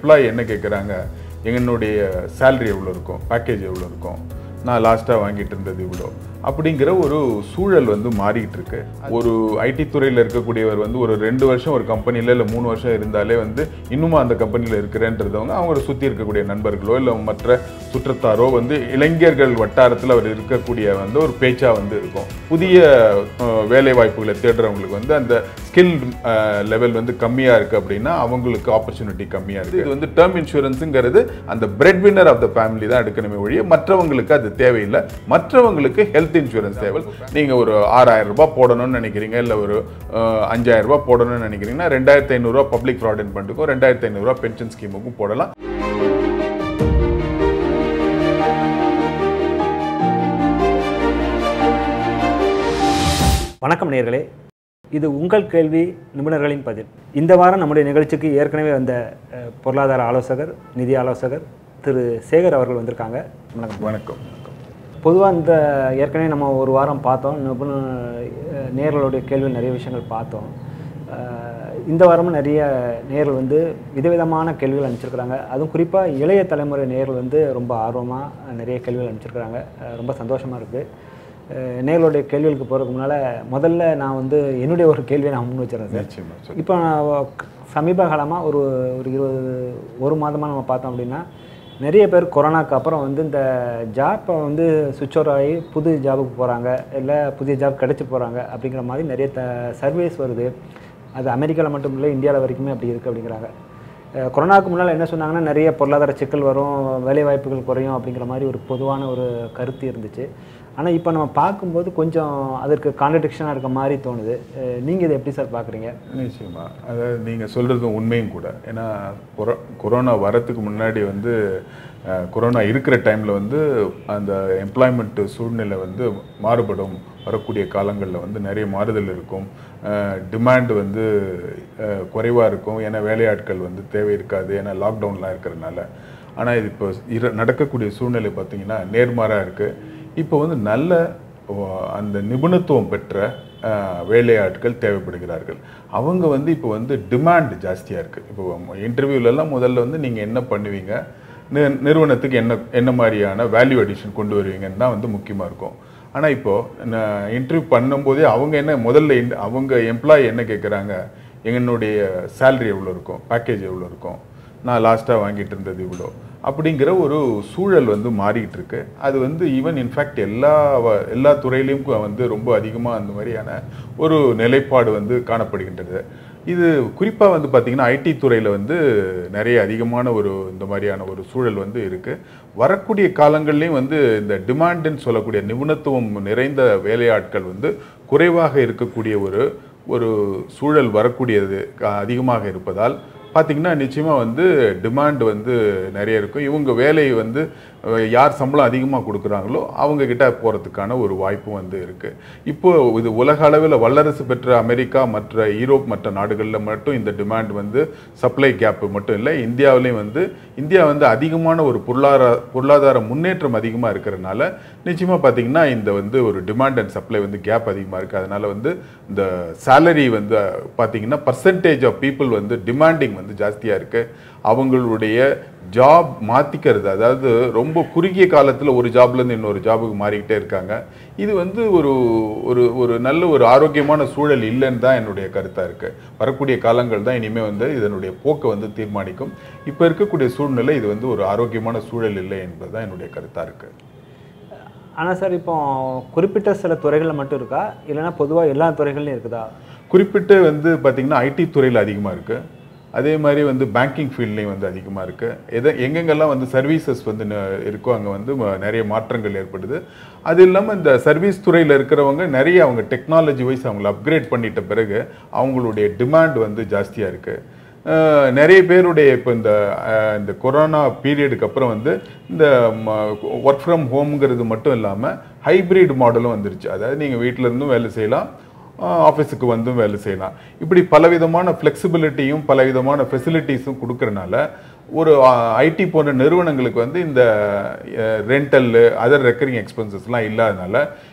Employee என்ன கேட்குறாங்க என்னுடைய சேலரி எவ்வளோ இருக்கும் பேக்கேஜ் எவ்வளோ இருக்கும் நான் லாஸ்ட்டாக வாங்கிட்டு இருந்தது இவ்வளோ அப்படிங்கிற ஒரு சூழல் வந்து மாறிட்டு இருக்கு ஒரு ஐடி துறையில் இருக்கக்கூடியவர் வந்து ஒரு ரெண்டு வருஷம் ஒரு கம்பெனியில் இல்லை மூணு வருஷம் இருந்தாலே வந்து இன்னுமா அந்த கம்பெனியில் இருக்கிறேன்றதவங்க அவங்கள சுற்றி இருக்கக்கூடிய நண்பர்களோ இல்லை மற்ற சுற்றத்தாரோ வந்து இளைஞர்கள் வட்டாரத்தில் அவர் இருக்கக்கூடிய வந்து ஒரு பேச்சாக வந்து இருக்கும் புதிய அஹ், வேலை வாய்ப்புகளை தேடுறவங்களுக்கு வந்து அந்த ஸ்கில் லெவல் வந்து கம்மியாக இருக்குது அப்படின்னா அவங்களுக்கு ஆப்பர்ச்சுனிட்டி கம்மியாக இருக்குது இது வந்து டேர்ம் இன்சூரன்ஸுங்கிறது அந்த bread winner of the family தான் எடுக்கணுமே ஒழிய மற்றவங்களுக்கு அது தேவையில்லை மற்றவங்களுக்கு ஹெல்த் இன்சூரன்ஸ் தேவை நீங்கள் ஒரு ஆறாயிரம் ரூபாய் போடணும்னு நினைக்கிறீங்க இல்லை ஒரு அஹ், அஞ்சாயிரம் ரூபாய் போடணும்னு நினைக்கிறீங்கன்னா ரெண்டாயிரத்தி ஐநூறுரூவா பப்ளிக் ப்ராவிடென்ட் ஃபண்டுக்கும் ரெண்டாயிரத்தி ஐநூறுரூவா பென்ஷன் ஸ்கீமுக்கும் போடலாம் வணக்கம் நேயர்களே இது உங்கள் கேள்வி நிபுணர்களின் பதில் இந்த வாரம் நம்முடைய நிகழ்ச்சிக்கு ஏற்கனவே வந்த அஹ், பொருளாதார ஆலோசகர் நிதி ஆலோசகர் திரு சேகர் அவர்கள் வந்திருக்காங்க வணக்கம் வணக்கம் பொதுவாக இந்த ஏற்கனவே நம்ம ஒரு வாரம் பார்த்தோம் நிபுண அஹ், நேயர்களுடைய கேள்வி நிறைய விஷயங்கள் பார்த்தோம் அஹ், இந்த வாரமும் நிறைய நேயர்கள் வந்து விதவிதமான கேள்விகள் அனுப்பிச்சிருக்கிறாங்க அதுவும் குறிப்பாக இளைய தலைமுறை நேயர்கள் வந்து ரொம்ப ஆர்வமாக நிறைய கேள்விகள் அனுப்பிச்சிருக்கிறாங்க அஹ், ரொம்ப சந்தோஷமாக இருக்குது நேர்களுடைய கேள்விகளுக்கு போகிறதுக்கு முன்னால் முதல்ல நான் வந்து என்னுடைய ஒரு கேள்வியை நான் முன் வச்சிடறேன் சார் நிச்சயமா இப்போ நான் சமீப காலமாக ஒரு ஒரு இருபது ஒரு மாதமாக நம்ம பார்த்தோம் அப்படின்னா நிறைய பேர் கொரோனாக்கு அப்புறம் வந்து இந்த ஜாப்பை வந்து சுவிட்ச் ஓவர் ஆகி புது ஜாபுக்கு போகிறாங்க இல்லை புதிய ஜாப் கிடச்சி போகிறாங்க அப்படிங்கிற மாதிரி நிறைய த சர்வீஸ் வருது அது அமெரிக்காவில் மட்டும் இல்லை இந்தியாவில் வரைக்குமே அப்படி இருக்குது அப்படிங்கிறாங்க அஹ் கொரோனாவுக்கு முன்னால் என்ன சொன்னாங்கன்னா நிறைய பொருளாதார சிக்கல் வரும் வேலை வாய்ப்புகள் குறையும் அப்படிங்கிற மாதிரி ஒரு பொதுவான ஒரு கருத்து இருந்துச்சு ஆனால் இப்போ நம்ம பார்க்கும்போது கொஞ்சம் அதற்கு கான்ட்ரடிக்ஷனாக இருக்க மாதிரி தோணுது நீங்கள் இதை எப்படி சார் பார்க்குறீங்க நிச்சயமா அதாவது நீங்கள் சொல்கிறது உண்மையும் கூட ஏன்னா கொரோ கொரோனா வரத்துக்கு முன்னாடி வந்து அஹ், கொரோனா இருக்கிற டைமில் வந்து அந்த எம்ப்ளாய்மெண்ட் சூழ்நிலை வந்து மாறுபடும் வரக்கூடிய காலங்களில் வந்து நிறைய மாறுதல் இருக்கும் டிமாண்ட் வந்து குறைவாக இருக்கும் ஏன்னா வேலையாட்கள் வந்து தேவை இருக்காது ஏன்னா லாக்டவுன்லாம் இருக்கிறனால ஆனால் இது இப்போ இர நடக்கக்கூடிய சூழ்நிலை பார்த்தீங்கன்னா நேர்மாறாக இருக்குது இப்போ வந்து நல்ல ஓ, அந்த நிபுணத்துவம் பெற்ற அஹ், வேலையாட்கள் தேவைப்படுகிறார்கள் அவங்க வந்து இப்போ வந்து டிமாண்ட் ஜாஸ்தியாக இருக்குது இப்போ இன்டர்வியூலலாம் முதல்ல வந்து நீங்கள் என்ன பண்ணுவீங்க நி- நிறுவனத்துக்கு என்ன என்ன மாதிரியான வேல்யூ அடிஷன் கொண்டு வருவீங்கன்னு தான் வந்து முக்கியமாக இருக்கும் ஆனால் இப்போது நான் இன்டர்வியூ பண்ணும்போதே அவங்க என்ன முதல்ல in- அவங்க எம்ப்ளாயி என்ன கேட்குறாங்க என்னுடைய சேலரி எவ்வளோ இருக்கும் பேக்கேஜ் எவ்வளோ இருக்கும் நான் லாஸ்ட்டாக வாங்கிட்டு இருந்தது இவ்வளோ அப்படிங்கிற ஒரு சூழல் வந்து மாறிட்டு இருக்கு அது வந்து ஈவன் இன்ஃபேக்ட் எல்லா வ- எல்லா துறையிலையும் கு- வந்து ரொம்ப அதிகமாக அந்த மாதிரியான ஒரு நிலைப்பாடு வந்து காணப்படுகின்றது இது குறிப்பாக வந்து பார்த்திங்கன்னா ஐடி துறையில் வந்து நிறைய அதிகமான ஒரு இந்த மாதிரியான ஒரு சூழல் வந்து இருக்குது வரக்கூடிய காலங்கள்லேயும் வந்து இந்த டிமாண்டுன்னு சொல்லக்கூடிய நிபுணத்துவம் நிறைந்த வேலையாட்கள் வந்து குறைவாக இருக்கக்கூடிய ஒரு ஒரு சூழல் வரக்கூடியது க- அதிகமாக இருப்பதால் பார்த்தீங்கன்னா நிச்சயமாக வந்து டிமாண்ட் வந்து நிறைய இருக்கும் இவங்க வேலையை வந்து அஹ், யார் சம்பளம் அதிகமாக கொடுக்குறாங்களோ அவங்க கிட்ட போகிறதுக்கான ஒரு வாய்ப்பும் வந்து இருக்குது இப்போ இது உலக அளவில் வல்லரசு பெற்ற அமெரிக்கா மற்ற ஈரோப் மற்ற நாடுகளில் மட்டும் இந்த டிமாண்ட் வந்து சப்ளை கேப் மட்டும் இல்லை இந்தியாவிலையும் வந்து இந்தியா வந்து அதிகமான ஒரு பொருளாதார பொருளாதார முன்னேற்றம் அதிகமாக இருக்கிறனால நிச்சயமாக பார்த்தீங்கன்னா இந்த வந்து ஒரு டிமாண்ட் அண்ட் சப்ளை வந்து கேப் அதிகமாக இருக்குது அதனால வந்து இந்த சேலரி வந்து பார்த்தீங்கன்னா பர்சன்டேஜ் ஆஃப் பீப்புள் வந்து டிமாண்டிங் வந்து ஜாஸ்தியாக இருக்குது அவங்களுடைய ஜாப் மாற்றிக்கிறது அதாவது ரொம்ப குறுகிய காலத்தில் ஒரு ஜாப்லேருந்து இன்னொரு ஜாபுக்கு மாறிக்கிட்டே இருக்காங்க இது வந்து ஒரு ஒரு ஒரு நல்ல ஒரு ஆரோக்கியமான சூழல் இல்லைன்னு தான் என்னுடைய கருத்தாக இருக்குது வரக்கூடிய காலங்கள் தான் இனிமேல் வந்து இதனுடைய போக்கை வந்து தீர்மானிக்கும் இப்போ இருக்கக்கூடிய சூழ்நிலை இது வந்து ஒரு ஆரோக்கியமான சூழல் இல்லை என்பது தான் என்னுடைய கருத்தாக இருக்குது ஆனால் சார் இப்போ குறிப்பிட்ட சில துறைகளில் மட்டும் இருக்கா இல்லைன்னா பொதுவாக எல்லா துறைகள்லையும் இருக்குதா குறிப்பிட்டு வந்து பார்த்திங்கன்னா ஐடி துறையில் அதிகமாக இருக்குது அதே மாதிரி வந்து பேங்கிங் ஃபீல்ட்லேயும் வந்து அதிகமாக இருக்குது எதை எங்கெங்கெல்லாம் வந்து சர்வீசஸ் வந்து ந- இருக்கோ அங்கே வந்து ம- நிறைய மாற்றங்கள் ஏற்படுது அது இல்லாமல் இந்த சர்வீஸ் துறையில் இருக்கிறவங்க நிறைய அவங்க டெக்னாலஜி வைஸ் அவங்கள அப்கிரேட் பண்ணிட்ட பிறகு அவங்களுடைய டிமாண்ட் வந்து ஜாஸ்தியாக இருக்குது நிறைய பேருடைய இப்போ இந்த அஹ், இந்த கொரோனா பீரியடுக்கு அப்புறம் வந்து இந்த ஒர்க் ஃப்ரம் ஹோம்ங்கிறது மட்டும் இல்லாமல் ஹைப்ரிட் மாடலும் வந்துருச்சு அதாவது நீங்கள் வீட்டில் இருந்தும் வேலை செய்யலாம் ஆஃபீஸுக்கு வந்தும் வேலை செய்யலாம் இப்படி பலவிதமான ஃப்ளெக்சிபிலிட்டியும் பலவிதமான ஃபெசிலிட்டிஸும் கொடுக்கறனால ஒரு ஐடி போன்ற நிறுவனங்களுக்கு வந்து இந்த ரெண்டல் அதர் ரெக்கரிங் எக்ஸ்பென்சஸ்லாம் இல்லாதனால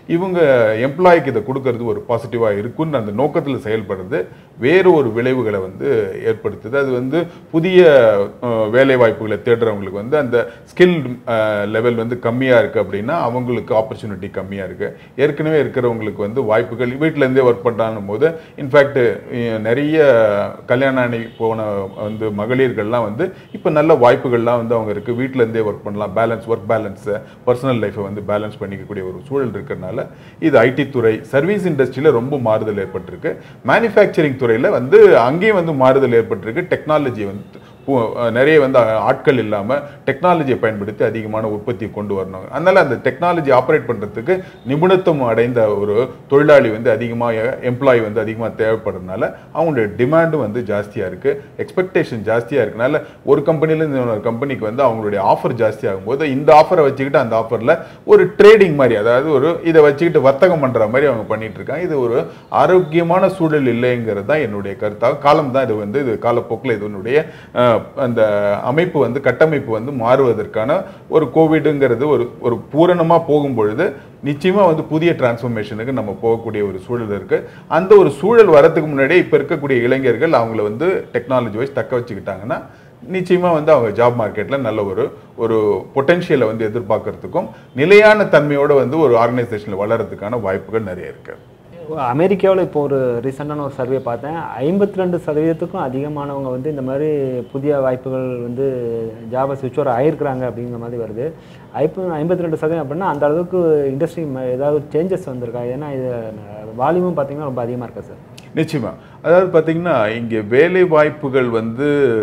இவங்க எம்ப்ளாய்க்கு இதை கொடுக்கறது ஒரு பாசிட்டிவாக இருக்குன்னு அந்த நோக்கத்தில் செயல்படுறது வேறு ஒரு விளைவுகளை வந்து ஏற்படுத்துது அது வந்து புதிய அஹ், வேலை வாய்ப்புகளை தேடுறவங்களுக்கு வந்து அந்த ஸ்கில் லெவல் வந்து கம்மியாக இருக்குது அப்படின்னா அவங்களுக்கு ஆப்பர்ச்சுனிட்டி கம்மியாக இருக்குது ஏற்கனவே இருக்கிறவங்களுக்கு வந்து வாய்ப்புகள் வீட்டில் இருந்தே ஒர்க் பண்ணுறாங்க போது இன்ஃபேக்ட் நிறைய கல்யாணம் ஆகி போன வந்து மகளிர்கள்லாம் வந்து இப்போ நல்ல வாய்ப்புகள்லாம் வந்து அவங்க இருக்குது வீட்டில் இருந்தே ஒர்க் பண்ணலாம் பேலன்ஸ் ஒர்க் பேலன்ஸை பர்சனல் லைஃப்பை வந்து பேலன்ஸ் பண்ணிக்கக்கூடிய ஒரு சூழல் இருக்கிறனால இது ஐடி துறை சர்வீஸ் இண்டஸ்ட்ரியில் ரொம்ப மாறுதல் ஏற்பட்டிருக்கு மேனுஃபேக்சரிங் துறையில் வந்து அங்கேயும் வந்து மாறுதல் ஏற்பட்டிருக்கு டெக்னாலஜி வந்து பு- நிறைய வந்து ஆட்கள் இல்லாமல் டெக்னாலஜியை பயன்படுத்தி அதிகமான உற்பத்தியை கொண்டு வரணும் அதனால அந்த டெக்னாலஜி ஆப்ரேட் பண்ணுறதுக்கு நிபுணத்துவம் அடைந்த ஒரு தொழிலாளி வந்து அதிகமாக எம்ப்ளாயி வந்து அதிகமாக தேவைப்படுறதுனால அவங்களுடைய டிமாண்டும் வந்து ஜாஸ்தியாக இருக்குது எக்ஸ்பெக்டேஷன் ஜாஸ்தியாக இருக்கனால ஒரு கம்பெனிலேருந்து இன்னொரு கம்பெனிக்கு வந்து அவங்களுடைய ஆஃபர் ஜாஸ்தி ஆகும்போது இந்த ஆஃபரை வச்சுக்கிட்டு அந்த ஆஃபரில் ஒரு ட்ரேடிங் மாதிரி அதாவது ஒரு இதை வச்சுக்கிட்டு வர்த்தகம் பண்ணுற மாதிரி அவங்க பண்ணிட்டு இருக்காங்க இது ஒரு ஆரோக்கியமான சூழல் இல்லைங்கிறது தான் என்னுடைய கருத்தாக காலம் தான் இது வந்து இது காலப்போக்கில் இதனுடைய அஹ், அந்த அமைப்பு வந்து கட்டமைப்பு வந்து மாறுவதற்கான ஒரு கோவிடுங்கிறது ஒரு ஒரு பூரணமாக போகும் பொழுது நிச்சயமா வந்து புதிய டிரான்ஸ்ஃபர்மேஷனுக்கு நம்ம போகக்கூடிய ஒரு சூழல் இருக்கு அந்த ஒரு சூழல் வரதுக்கு முன்னாடியே இப்போ இருக்கக்கூடிய இளைஞர்கள் அவங்கள வந்து டெக்னாலஜி வைஸ் தக்க வச்சுக்கிட்டாங்கன்னா நிச்சயமா வந்து அவங்க ஜாப் மார்க்கெட்ல நல்ல ஒரு ஒரு பொட்டென்ஷியலை வந்து எதிர்பார்க்கறதுக்கும் நிலையான தன்மையோட வந்து ஒரு ஆர்கனைசேஷனில் வளர்றதுக்கான வாய்ப்புகள் நிறைய இருக்கு அமெரிக்காவில் இப்போ ஒரு ரீசெண்டான ஒரு சர்வே பார்த்தேன் ஐம்பத்தி ரெண்டு சதவீதத்துக்கும் அதிகமானவங்க வந்து இந்த மாதிரி புதிய வாய்ப்புகள் வந்து ஜாபை சுவிட்ச் ஓவர் ஆயிருக்கிறாங்க அப்படிங்கிற மாதிரி வருது ஐப்பு ஐம்பத்தி ரெண்டு சதவீதம் அப்படின்னா அந்த அளவுக்கு இண்டஸ்ட்ரி ஏதாவது சேஞ்சஸ் வந்திருக்கா ஏன்னா இது வால்யூமும் பார்த்தீங்கன்னா ரொம்ப அதிகமாக இருக்கா சார் நிச்சயமா அதாவது பார்த்தீங்கன்னா இங்கே வேலை வாய்ப்புகள் வந்து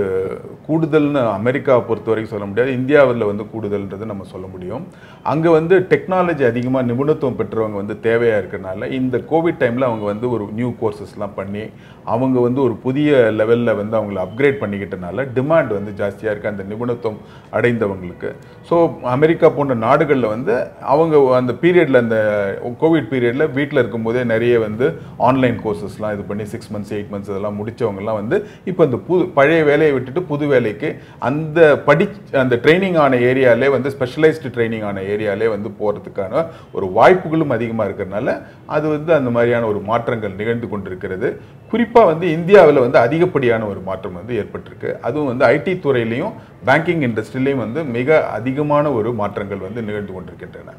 கூடுதல்னு அமெரிக்காவை பொறுத்த வரைக்கும் சொல்ல முடியாது இந்தியாவில் வந்து கூடுதல்ன்றது நம்ம சொல்ல முடியும் அங்கே வந்து டெக்னாலஜி அதிகமாக நிபுணத்துவம் பெற்றவங்க வந்து தேவையாக இருக்கிறனால இந்த கோவிட் டைமில் அவங்க வந்து ஒரு நியூ கோர்சஸ்லாம் பண்ணி அவங்க வந்து ஒரு புதிய லெவலில் வந்து அவங்கள அப்கிரேட் பண்ணிக்கிட்டனால டிமாண்ட் வந்து ஜாஸ்தியாக இருக்குது அந்த நிபுணத்துவம் அடைந்தவங்களுக்கு ஸோ அமெரிக்கா போன்ற நாடுகளில் வந்து அவங்க அந்த பீரியடில் அந்த கோவிட் பீரியடில் வீட்டில் இருக்கும்போதே நிறைய வந்து ஆன்லைன் கோர்சஸ்லாம் இது பண்ணி சிக்ஸ் மந்த்ஸ் எயிட் மந்த்ஸ் இதெல்லாம் முடிச்சவங்கலாம் வந்து இப்போ இந்த புது பழைய வேலையை விட்டுட்டு புது வேலைக்கு அந்த படி அந்த ட்ரைனிங் ஆன ஏரியாலே வந்து ஸ்பெஷலைஸ்டு ட்ரைனிங் ஆன ஏரியாலே வந்து போகிறதுக்கான ஒரு வாய்ப்புகளும் அதிகமாக இருக்கிறதுனால அது வந்து அந்த மாதிரியான ஒரு மாற்றங்கள் நிகழ்ந்து கொண்டிருக்கிறது குறிப்பாக வந்து இந்தியாவில் வந்து அதிகப்படியான ஒரு மாற்றம் வந்து ஏற்பட்டிருக்கு அதுவும் வந்து ஐடி துறையிலையும் பேங்கிங் இண்டஸ்ட்ரியிலையும் வந்து மிக அதிகமான ஒரு மாற்றங்கள் வந்து நிகழ்ந்து கொண்டிருக்கின்றன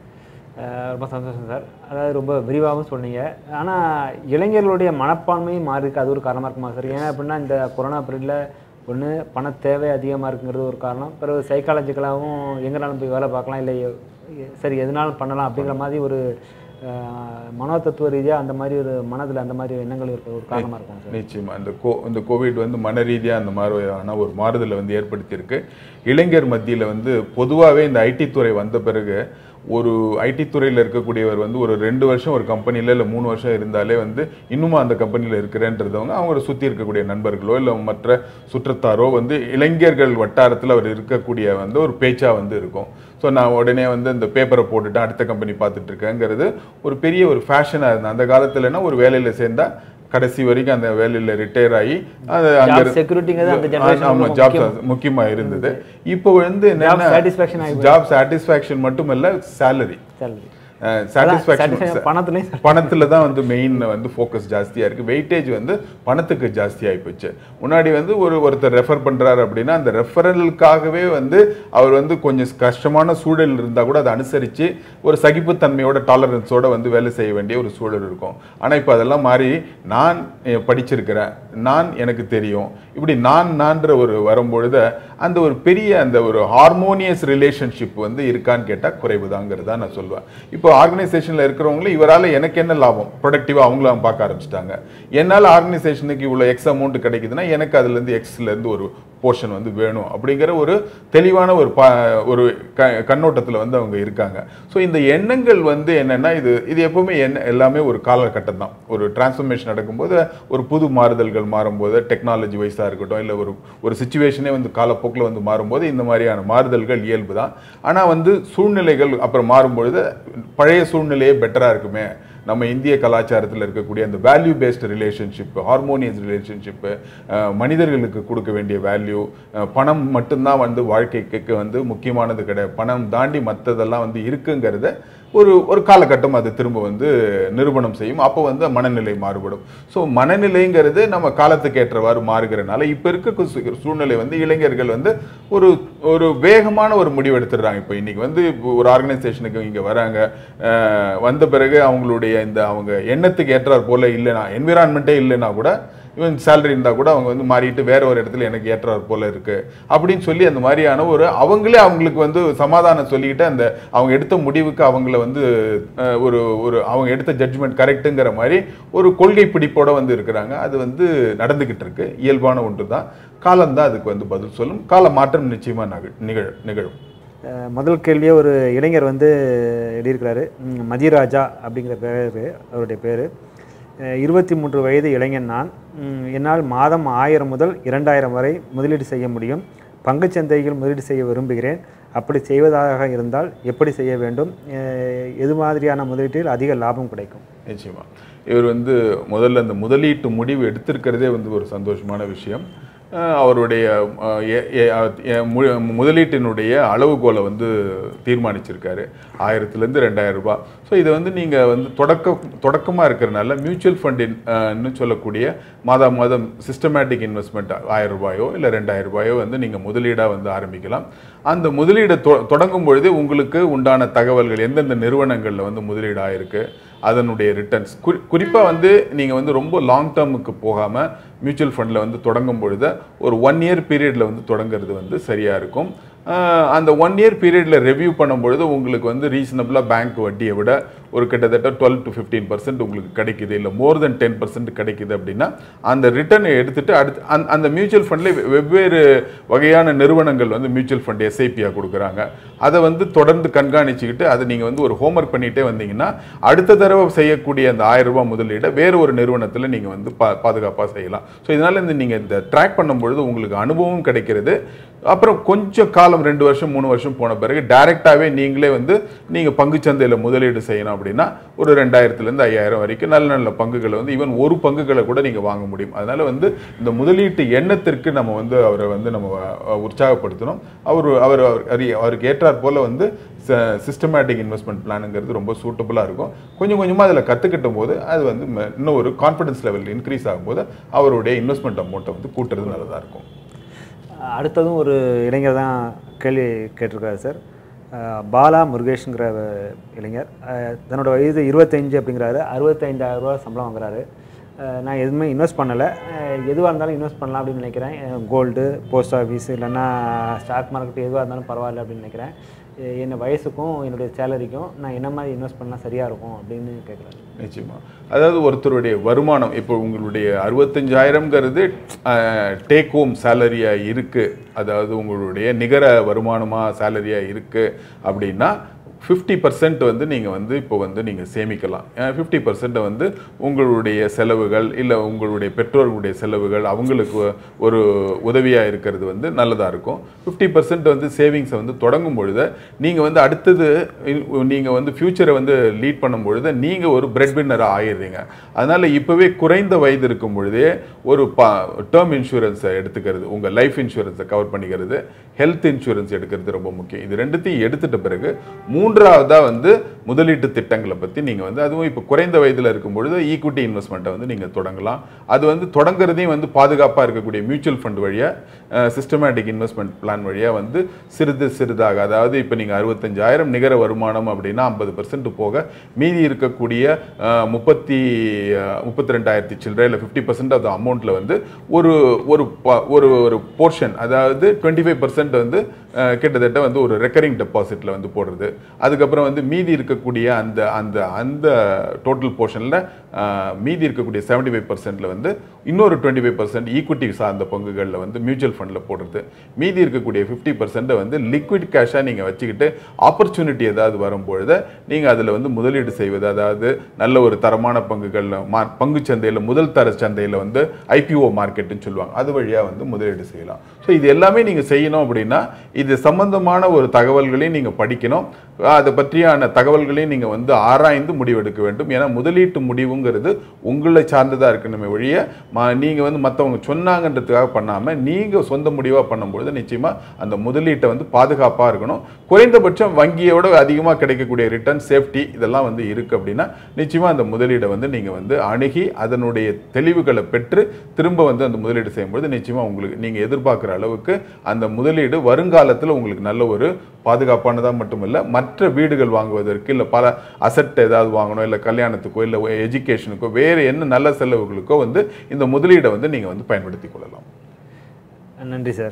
அஹ் ரொம்ப சந்தோஷம் சார் அதாவது ரொம்ப விரிவாகவும் சொன்னீங்க ஆனால் இளைஞர்களுடைய மனப்பான்மையும் மாறி இருக்கு அது ஒரு காரணமாக இருக்குமா சார் ஏன்னா அப்படின்னா இந்த கொரோனா பீரியடில் ஒன்று பண தேவை அதிகமாக இருக்குங்கிறது ஒரு காரணம் பிறகு சைக்காலஜிக்கலாகவும் எங்கேனாலும் போய் வேலை பார்க்கலாம் இல்லை எ- சரி எதுனாலும் பண்ணலாம் அப்படிங்கிற மாதிரி ஒரு அஹ், மனோ தத்துவ ரீதியாக அந்த மாதிரி ஒரு மனதில் அந்த மாதிரி எண்ணங்கள் இருக்க ஒரு காரணமாக இருக்கும் சார் நிச்சயமா இந்த கோ இந்த கோவிட் வந்து மன ரீதியாக அந்த மாதிரியான ஒரு மாறுதலை வந்து ஏற்படுத்தியிருக்கு இளைஞர் மத்தியில் வந்து பொதுவாகவே இந்த ஐடி துறை வந்த பிறகு ஒரு ஐடி துறையில் இருக்கக்கூடியவர் வந்து ஒரு ரெண்டு வருஷம் ஒரு கம்பெனியில் இல்லை மூணு வருஷம் இருந்தாலே வந்து இன்னுமா அந்த கம்பெனியில் இருக்கிறேன்றதவங்க அவங்கள சுற்றி இருக்கக்கூடிய நண்பர்களோ இல்லை மற்ற சுற்றத்தாரோ வந்து இளைஞர்கள் வட்டாரத்தில் அவர் இருக்கக்கூடிய வந்து ஒரு பேச்சாக வந்து இருக்கும் ஸோ நான் உடனே வந்து இந்த பேப்பரை போட்டுட்டு அடுத்த கம்பெனி பார்த்துட்டு இருக்கேங்கிறது ஒரு பெரிய ஒரு ஃபேஷனாக இருந்தது அந்த காலத்துலனா ஒரு வேலையில் சேர்ந்தா கடைசி வரைக்கும் அந்த வேலையில் ரிட்டையர் ஆகி அது அங்க Job securityங்கிறது அந்த generation ஆமா ரொம்ப ஜாப் முக்கியம். முக்கியமா இருந்தது இப்போ வந்து Job satisfaction ஆகி ஜாப் சாட்டிஸ்ஃபேக்ஷன் மட்டும் இல்ல சேலரி சேலரி சாட்டிஸ்ஃபேக்ஷன் satisfaction பணத்துலையும் பணத்துல தான் வந்து மெயின் வந்து ஃபோக்கஸ் ஜாஸ்தியா இருக்கு வெயிட்டேஜ் வந்து பணத்துக்கு ஜாஸ்தி ஆயிப்போச்சு முன்னாடி வந்து ஒரு ஒருத்தர் ரெஃபர் பண்றாரு அப்படின்னா அந்த ரெஃபரலுக்காகவே வந்து அவர் வந்து கொஞ்சம் கஷ்டமான சூழல் இருந்தா கூட அதை அனுசரிச்சு ஒரு சகிப்புத்தன்மையோட டாலரன்ஸோட வந்து வேலை செய்ய வேண்டிய ஒரு சூழல் இருக்கும் ஆனா இப்போ அதெல்லாம் மாறி நான் அஹ், படிச்சிருக்கிறேன் நான் எனக்கு தெரியும் இப்படி நான் நான்ற ஒரு வரும்பொழுது அந்த ஒரு பெரிய அந்த ஒரு ஹார்மோனியஸ் ரிலேஷன்ஷிப் வந்து இருக்கான்னு கேட்டால் குறைவுதாங்கிறதா நான் சொல்லுவேன் இப்போ ஆர்கனைசேஷனில் இருக்கிறவங்களும் இவரால் எனக்கு என்ன லாபம் ப்ரொடக்டிவாக அவங்களும் பார்க்க ஆரம்பிச்சிட்டாங்க என்னால் ஆர்கனைசேஷனுக்கு இவ்வளோ எக்ஸ் அமௌண்ட் கிடைக்குதுன்னா எனக்கு அதுலேருந்து எக்ஸ்லேருந்து ஒரு போர்ஷன் வந்து வேணும் அப்படிங்கிற ஒரு தெளிவான ஒரு ப ஒரு க கண்ணோட்டத்தில் வந்து அவங்க இருக்காங்க ஸோ இந்த எண்ணங்கள் வந்து என்னென்னா இது இது எப்பவுமே என்ன எல்லாமே ஒரு காலகட்டம் தான் ஒரு டிரான்ஸ்ஃபர்மேஷன் நடக்கும்போது ஒரு புது மாறுதல்கள் மாறும்போது டெக்னாலஜி வைஸாக இருக்கட்டும் இல்லை ஒரு ஒரு சுச்சுவேஷனே வந்து காலப்போக்கில் வந்து மாறும்போது இந்த மாதிரியான மாறுதல்கள் இயல்பு தான் ஆனால் வந்து சூழ்நிலைகள் அப்புறம் மாறும்பொழுது பழைய சூழ்நிலையே பெட்டராக இருக்குமே நம்ம இந்திய கலாச்சாரத்தில் இருக்கக்கூடிய அந்த value based relationship harmonious relationship மனிதர்களுக்கு கொடுக்க வேண்டிய வேல்யூ பணம் மட்டும்தான் வந்து வாழ்க்கைக்கு வந்து முக்கியமானது கிடையாது பணம் தாண்டி மற்றதெல்லாம் வந்து இருக்குங்கிறத ஒரு ஒரு காலகட்டம் அது திரும்ப வந்து நிரூபணம் செய்யும் அப்போ வந்து மனநிலை மாறுபடும் ஸோ மனநிலைங்கிறது நம்ம காலத்துக்கு ஏற்றவாறு மாறுகிறனால இப்போ இருக்க கு- சூழ்நிலை வந்து இளைஞர்கள் வந்து ஒரு ஒரு வேகமான ஒரு முடிவு எடுத்துடுறாங்க இப்போ இன்னைக்கு வந்து இப்போ ஒரு ஆர்கனைசேஷனுக்கு இங்கே வராங்க அஹ், வந்த பிறகு அவங்களுடைய இந்த அவங்க எண்ணத்துக்கு ஏற்றாற் போல இல்லைனா என்விரான்மெண்ட்டே இல்லைன்னா கூட இவன் சேலரி இருந்தால் கூட அவங்க வந்து மாறிட்டு வேற ஒரு இடத்துல எனக்கு ஏற்றாற் போல இருக்கு அப்படின்னு சொல்லி அந்த மாதிரியான ஒரு அவங்களே அவங்களுக்கு வந்து சமாதானம் சொல்லிக்கிட்டு அந்த அவங்க எடுத்த முடிவுக்கு அவங்கள வந்து அஹ், ஒரு ஒரு அவங்க எடுத்த ஜட்ஜ்மெண்ட் கரெக்ட்டுங்கிற மாதிரி ஒரு கொள்கை பிடிப்போட வந்து இருக்கிறாங்க அது வந்து நடந்துகிட்டு இருக்கு இயல்பான ஒன்று தான் காலம்தான் அதுக்கு வந்து பதில் சொல்லும் கால மாற்றம் நிச்சயமா நகழ் நிகழ் நிகழும் அஹ் முதல் கேள்வியே ஒரு இளைஞர் வந்து எழுதியிருக்கிறாரு ம், மதிராஜா அப்படிங்கிற பேர் அவருடைய பேர் இருபத்தி மூன்று வயது இளைஞன் நான் ம், என்னால் மாதம் ஆயிரம் முதல் இரண்டாயிரம் வரை முதலீடு செய்ய முடியும் பங்குச் சந்தையில் முதலீடு செய்ய விரும்புகிறேன் அப்படி செய்வதாக இருந்தால் எப்படி செய்ய வேண்டும் அஹ் எது மாதிரியான முதலீட்டில் அதிக லாபம் கிடைக்கும் நிச்சயமா இவர் வந்து முதல்ல அந்த முதலீட்டு முடிவு எடுத்திருக்கிறதே வந்து ஒரு சந்தோஷமான விஷயம் அஹ் அவருடைய அஹ், எ- எ- எ- மு- முதலீட்டினுடைய அளவுகோலை வந்து தீர்மானிச்சிருக்காரு ஆயிரத்துலேருந்து ரெண்டாயிரம் ரூபாய் ஸோ இதை வந்து நீங்கள் வந்து தொடக்க தொடக்கமாக இருக்கிறனால மியூச்சுவல் ஃபண்டின் இன்னும் சொல்லக்கூடிய மாதா மாதம் சிஸ்டமேட்டிக் இன்வெஸ்ட்மெண்ட் ஆயிரம் ரூபாயோ இல்லை ரெண்டாயிரம் ரூபாயோ வந்து நீங்கள் முதலீடாக வந்து ஆரம்பிக்கலாம் அந்த முதலீடை தொ தொடங்கும் பொழுதே உங்களுக்கு உண்டான தகவல்கள் எந்தெந்த நிறுவனங்களில் வந்து முதலீடு ஆயிருக்கு அதனுடைய ரிட்டர்ன்ஸ் குறி குறிப்பாக வந்து நீங்கள் வந்து ரொம்ப லாங் டேர்முக்கு போகாமல் மியூச்சுவல் ஃபண்டில் வந்து தொடங்கும் பொழுது ஒரு ஒன் இயர் பீரியடில் வந்து தொடங்குறது வந்து சரியாக இருக்கும் ஆஹ் அந்த ஒன் இயர் பீரியடில் ரெவ்யூ பண்ணும்பொழுது உங்களுக்கு வந்து ரீசனபிளாக பேங்க் வட்டியை விட ஒரு கிட்டத்தட்ட டுவெல் டு ஃபிஃப்டீன் பர்சன்ட் உங்களுக்கு கிடைக்குது இல்லை மோர் தென் டென் பர்சன்ட் கிடைக்குது அப்படின்னா அந்த ரிட்டர்னை எடுத்துட்டு அடுத்து அந்த அந்த மியூச்சுவல் ஃபண்டில் வெவ்வேறு வகையான நிறுவனங்கள் வந்து மியூச்சுவல் ஃபண்ட் எஸ்ஐபியாக கொடுக்குறாங்க அதை வந்து தொடர்ந்து கண்காணிச்சுக்கிட்டு அதை நீங்கள் வந்து ஒரு ஹோம்ஒர்க் பண்ணிகிட்டே வந்தீங்கன்னா அடுத்த தடவை செய்யக்கூடிய அந்த ஆயிரம் ரூபாய் முதலீடை வேறு ஒரு நிறுவனத்தில் நீங்கள் வந்து பா பாதுகாப்பாக செய்யலாம் ஸோ இதனால் இந்த நீங்கள் இந்த ட்ராக் பண்ணும்பொழுது உங்களுக்கு அனுபவம் கிடைக்கிறது அப்புறம் கொஞ்சம் காலம் ரெண்டு வருஷம் மூணு வருஷம் போன பிறகு டைரெக்டாகவே நீங்களே வந்து நீங்கள் பங்குச்சந்தையில் முதலீடு செய்யணும் அப்படின்னா ஒரு ரெண்டாயிரத்துலேருந்து ஐயாயிரம் வரைக்கும் நல்ல நல்ல பங்குகளை வந்து ஈவன் ஒரு பங்குகளை கூட நீங்கள் வாங்க முடியும் அதனால வந்து இந்த முதலீட்டு எண்ணத்திற்கு நம்ம வந்து அவரை வந்து நம்ம அஹ், உற்சாகப்படுத்தணும் அவர் அவர் அவர் அவருக்கு ஏற்றாற் போல வந்து சிஸ்டமேட்டிக் இன்வெஸ்ட்மெண்ட் பிளானுங்கிறது ரொம்ப சூட்டபுளாக இருக்கும் கொஞ்சம் கொஞ்சமாக அதில் கற்றுக்கிட்டும் போது அது வந்து ம- இன்னும் ஒரு கான்ஃபிடன்ஸ் லெவல் இன்க்ரீஸ் ஆகும்போது அவருடைய இன்வெஸ்ட்மெண்ட் அமௌண்ட்டை வந்து கூட்டுறது நல்லதாக இருக்கும் அடுத்ததும் ஒரு இளைஞர் தான் கேள்வி கேட்டிருக்காரு சார் அஹ் பாலா முருகேஷ்ங்கிற இளைஞர் அஹ் தன்னோட வயது இருபத்தஞ்சு அப்படிங்கிறாரு அறுபத்தைந்தாயிரம் ரூபா சம்பளம் வாங்குறாரு அஹ் நான் எதுவுமே இன்வெஸ்ட் பண்ணலை எதுவாக இருந்தாலும் இன்வெஸ்ட் பண்ணலாம் அப்படின்னு நினைக்கிறேன் கோல்டு போஸ்ட் ஆஃபீஸ் இல்லைன்னா ஸ்டாக் மார்க்கெட் எதுவாக இருந்தாலும் பரவாயில்ல அப்படின்னு நினைக்கிறேன் எ- என்ன வயசுக்கும் என்னுடைய சேலரிக்கும் நான் என்ன மாதிரி இன்வெஸ்ட் பண்ணால் சரியாக இருக்கும் அப்படின்னு கேட்குறாரு நிச்சயமா அதாவது ஒருத்தருடைய வருமானம் இப்போ உங்களுடைய அறுபத்தஞ்சாயிரம்ங்கிறது டேக் ஹோம் சேலரியாக இருக்குது அதாவது உங்களுடைய நிகர வருமானமாக சேலரியாக இருக்குது அப்படின்னா ஃபிஃப்டி பர்சன்ட் வந்து நீங்கள் வந்து இப்போ வந்து நீங்கள் சேமிக்கலாம் ஃபிஃப்டி பர்சன்ட்டை வந்து உங்களுடைய செலவுகள் இல்லை உங்களுடைய பெற்றோர்களுடைய செலவுகள் அவங்களுக்கு ஒரு உதவியாக இருக்கிறது வந்து நல்லதாக இருக்கும் ஃபிஃப்டி பர்சன்ட் வந்து சேவிங்ஸை வந்து தொடங்கும் பொழுது நீங்கள் வந்து அடுத்தது நீங்கள் வந்து ஃப்யூச்சரை வந்து லீட் பண்ணும் பொழுது நீங்கள் ஒரு பிரெட் வின்னராக ஆயிடுறீங்க அதனால் இப்போவே குறைந்த வயது இருக்கும் பொழுதே ஒரு பா டேர்ம் இன்சூரன்ஸை எடுத்துக்கிறது உங்கள் லைஃப் இன்சூரன்ஸை கவர் பண்ணிக்கிறது ஹெல்த் இன்சூரன்ஸ் எடுக்கிறது ரொம்ப முக்கியம் இது ரெண்டுத்தையும் எடுத்துட்ட பிறகு மூன்றாவதாக வந்து முதலீட்டு திட்டங்களை பற்றி நீங்கள் வந்து அதுவும் இப்போ குறைந்த வயதில் இருக்கும் பொழுது ஈக்விட்டி இன்வெஸ்ட்மெண்ட்டை வந்து நீங்கள் தொடங்கலாம் அது வந்து தொடங்குறதையும் வந்து பாதுகாப்பாக இருக்கக்கூடிய மியூச்சுவல் ஃபண்ட் வழியாக சிஸ்டமேட்டிக் இன்வெஸ்ட்மெண்ட் பிளான் வழியாக வந்து சிறிது சிறிதாக அதாவது இப்போ நீங்கள் அறுபத்தஞ்சாயிரம் நிகர வருமானம் அப்படின்னா ஐம்பது பர்சன்ட் போக மீதி இருக்கக்கூடிய அஹ், முப்பத்தி முப்பத்தி ரெண்டாயிரத்தி சில்லறை இல்லை ஃபிஃப்டி பர்சன்ட் ஆஃப் அமௌண்ட்டில் வந்து ஒரு ஒரு ப- ஒரு ஒரு போர்ஷன் அதாவது டுவெண்ட்டி ஃபைவ் பர்சன்ட் வந்து அஹ், கிட்டத்தட்ட வந்து ஒரு ரெக்கரிங் டெபாசிட்டில் வந்து போடுறது அதுக்கப்புறம் வந்து மீதி இருக்கக்கூடிய அந்த அந்த அந்த டோட்டல் போர்ஷனில் மீதி இருக்கக்கூடிய செவன்டி ஃபைவ் பர்சன்ட்ல வந்து இன்னொரு டுவெண்ட்டி ஃபைவ் பர்சன்ட் ஈக்விட்டி சார்ந்த பங்குகளில் வந்து மியூச்சுவல் ஃபண்டில் போடுறது மீதி இருக்கக்கூடிய ஃபிஃப்டி பர்சன்ட்டை வந்து லிக்விட் கேஷாக நீங்கள் வச்சுக்கிட்டு ஆப்பர்ச்சுனிட்டி ஏதாவது வரும்பொழுது நீங்கள் அதில் வந்து முதலீடு செய்வது அதாவது நல்ல ஒரு தரமான பங்குகள் மா பங்கு சந்தையில் முதல் தர சந்தையில் வந்து ஐபிஓ மார்க்கெட்டுன்னு சொல்லுவாங்க அது வழியாக வந்து முதலீடு செய்யலாம் ஸோ இது எல்லாமே நீங்கள் செய்யணும் அப்படின்னா இது சம்பந்தமான ஒரு தகவல்களையும் நீங்கள் படிக்கணும் அதை பற்றியான தகவல்களையும் நீங்கள் வந்து ஆராய்ந்து முடிவெடுக்க வேண்டும் ஏன்னா முதலீட்டு முடிவுங்கிறது பண்ணணுங்கிறது உங்களை சார்ந்ததாக இருக்கணுமே ஒழிய ம நீங்கள் வந்து மற்றவங்க சொன்னாங்கன்றதுக்காக பண்ணாமல் நீங்கள் சொந்த முடிவாக பண்ணும்பொழுது நிச்சயமாக அந்த முதலீட்டை வந்து பாதுகாப்பாக இருக்கணும் குறைந்தபட்சம் வங்கியோட அதிகமாக கிடைக்கக்கூடிய ரிட்டர்ன் சேஃப்டி இதெல்லாம் வந்து இருக்குது அப்படின்னா நிச்சயமாக அந்த முதலீடை வந்து நீங்கள் வந்து அணுகி அதனுடைய தெளிவுகளை பெற்று திரும்ப வந்து அந்த முதலீடு செய்யும்போது நிச்சயமாக உங்களுக்கு நீங்கள் எதிர்பார்க்குற அளவுக்கு அந்த முதலீடு வருங்காலத்தில் உங்களுக்கு நல்ல ஒரு பாதுகாப்பானதாக மட்டுமல்ல மற்ற வீடுகள் வாங்குவதற்கு இல்லை பல அசட் ஏதாவது வாங்கணும் இல்லை கல்யாணத்துக்கோ இல்லை எஜுகேஷனுக்கோ வேறு என்ன நல்ல செலவுகளுக்கோ வந்து இந்த முதலீடை வந்து நீங்கள் வந்து பயன்படுத்தி கொள்ளலாம் நன்றி சார்